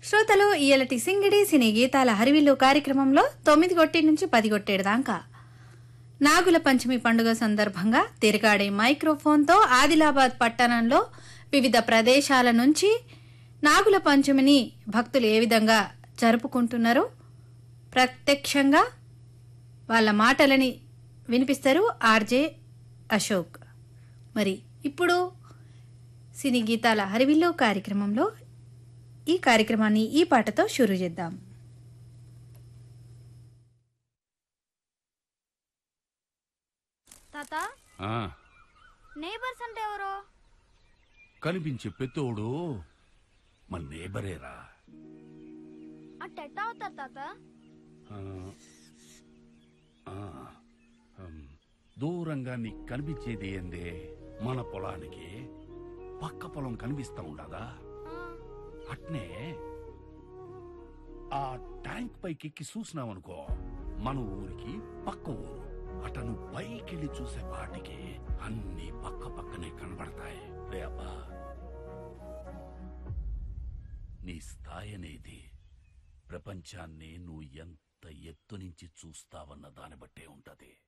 శ్రోతలు ఇయలటి సింగిడి సినీ గీతాల హరివిల్లు కార్యక్రమంలో తొమ్మిది కొట్టి నుంచి పది కొట్టేడు దాకా నాగుల పంచమి పండుగ సందర్భంగా తిరగాడే మైక్రోఫోన్తో ఆదిలాబాద్ పట్టణంలో వివిధ ప్రదేశాల నుంచి నాగుల పంచమిని భక్తులు ఏ విధంగా జరుపుకుంటున్నారో ప్రత్యక్షంగా వాళ్ళ మాటలని వినిపిస్తారు ఆర్జే అశోక్ మరి ఇప్పుడు సినీ గీతాల హరివిల్లో కార్యక్రమంలో ఈ కార్యక్రమాన్ని ఈ పాటతో షురు చేద్దాం తాత ఆ, నేబర్స్ అంటే ఎవరు కనిపించే పెత్తోడు మన నేబరేరా అంటే ఎట్టా అవుతారు తాత ఆ, ఆ, ఉమ్, దూరంగా నీకు కనిపించేది ఏందే మన పొలానికి పక్క పొలం కనిపిస్తా ఉండదా అట్నే ఆ ట్యాంక్ పైకి ఎక్కి చూసినావనుకో మన ఊరికి పక్క ఊరు అటను పైకెళ్ళి చూసే పాటికి అన్ని పక్క పక్కనే కనబడతాయి రే అబ్బా నీ స్థాయి అనేది ప్రపంచాన్ని నువ్వు ఎంత ఎత్తు నుంచి చూస్తావన్న దాన్ని బట్టే ఉంటది